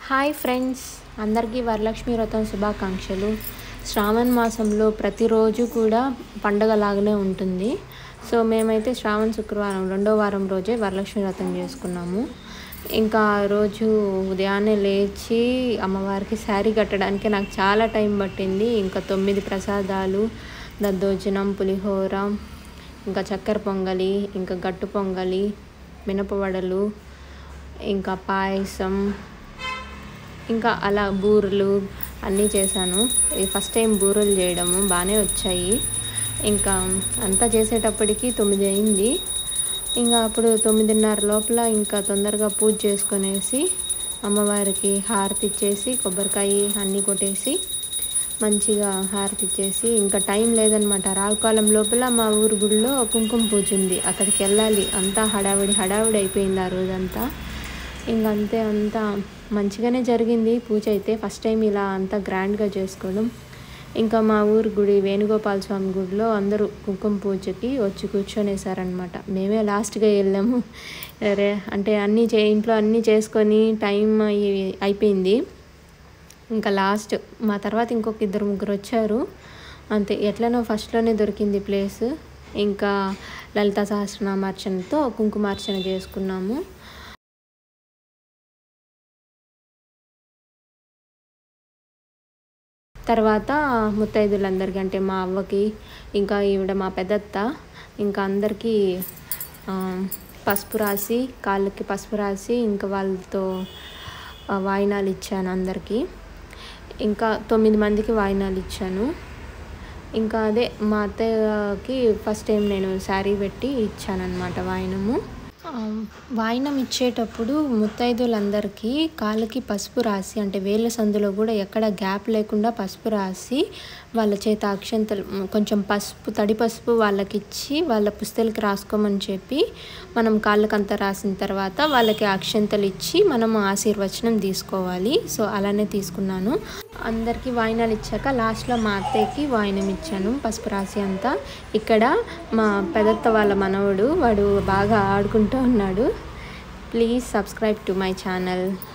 hi friends అందరికీ వరలక్ష్మి వ్రతం శుభాకాంక్షలు శ్రావణ మాసంలో ప్రతిరోజు కూడా పండగలాగానే ఉంటుంది సో మేమైతే శ్రావణ శుక్రవారం రెండో వారం రోజే వరలక్ష్మి వ్రతం చేసుకున్నాము ఇంకా ఆ రోజు ఉదయాన్నే లేచి అమ్మవారికి శారీ కట్టడానికి నాకు చాలా టైం పట్టింది ఇంకా తొమ్మిది ప్రసాదాలు దద్దోజనం పులిహోర ఇంకా చక్కెర పొంగలి ఇంకా గట్టు పొంగలి మినపవడలు ఇంకా పాయసం ఇంకా అలా బూరెలు అన్నీ చేశాను ఇది ఫస్ట్ టైం బూరెలు చేయడము బాగానే వచ్చాయి ఇంకా అంతా చేసేటప్పటికి తొమ్మిది అయింది ఇంకా అప్పుడు తొమ్మిదిన్నర లోపల ఇంకా తొందరగా పూజ చేసుకునేసి అమ్మవారికి హారతి ఇచ్చేసి కొబ్బరికాయ అన్నీ కొట్టేసి మంచిగా హారతి ఇచ్చేసి ఇంకా టైం లేదనమాట రావుకాలం లోపల మా ఊరు గుడిలో కుంకుమ పూజ ఉంది అక్కడికి వెళ్ళాలి అంతా హడావిడి హడావిడి అయిపోయింది ఆ రోజంతా ఇంకంతే అంతా మంచిగానే జరిగింది పూజ అయితే ఫస్ట్ టైం ఇలా అంతా గ్రాండ్గా చేసుకోవడం ఇంకా మా ఊరు గుడి వేణుగోపాల స్వామి గుడిలో అందరూ కుంకుమ పూజకి వచ్చి కూర్చొనేసారనమాట మేమే లాస్ట్గా వెళ్ళాము అరే అంటే అన్నీ చే ఇంట్లో అన్నీ చేసుకొని టైం అయి- అయిపోయింది ఇంకా లాస్ట్ మా తర్వాత ఇంకొక ఇద్దరు ముగ్గురు వచ్చారు అంతే ఎట్లనో ఫస్ట్లోనే దొరికింది ప్లేస్ ఇంకా లలిత సహస్రనామార్చనతో కుంకుమార్చన చేసుకున్నాము తర్వాత ముత్తైదులందరికీ అంటే మా అవ్వకి ఇంకా ఈవిడ మా పెద్దత్త ఇంకా అందరికీ ఆ, పసుపు రాసి కాళ్ళకి పసుపు రాసి ఇంకా వాళ్ళతో ఆ, వాయినాలు ఇచ్చాను అందరికీ ఇంకా తొమ్మిది మందికి వాయినాలు ఇచ్చాను ఇంకా అదే మా అత్తయ్యకి ఫస్ట్ టైం నేను శారీ పెట్టి ఇచ్చానన్నమాట వాయినము ఆ, వాయినం ఇచ్చేటప్పుడు ముత్తైదులందరికీ కాళ్ళకి పసుపు రాసి అంటే వేళ్ళ సందులో కూడా ఎక్కడ గ్యాప్ లేకుండా పసుపు రాసి వాళ్ళ చేత అక్షంతలు మ్, కొంచెం పసుపు తడి పసుపు వాళ్ళకి ఇచ్చి వాళ్ళ పుస్తలకి రాసుకోమని చెప్పి మనం కాళ్ళకంతా రాసిన తర్వాత వాళ్ళకి అక్షంతలు ఇచ్చి మనం ఆశీర్వచనం తీసుకోవాలి సో అలానే తీసుకున్నాను అందరికీ వాయినాలు ఇచ్చాక లాస్ట్లో మా అత్తయ్యకి వాయినం ఇచ్చాను పసుపు రాసి అంతా ఇక్కడ మా పెదత్త వాళ్ళ మనవడు వాడు బాగా ఆడుకుంటూ ఉన్నాడు please subscribe to my channel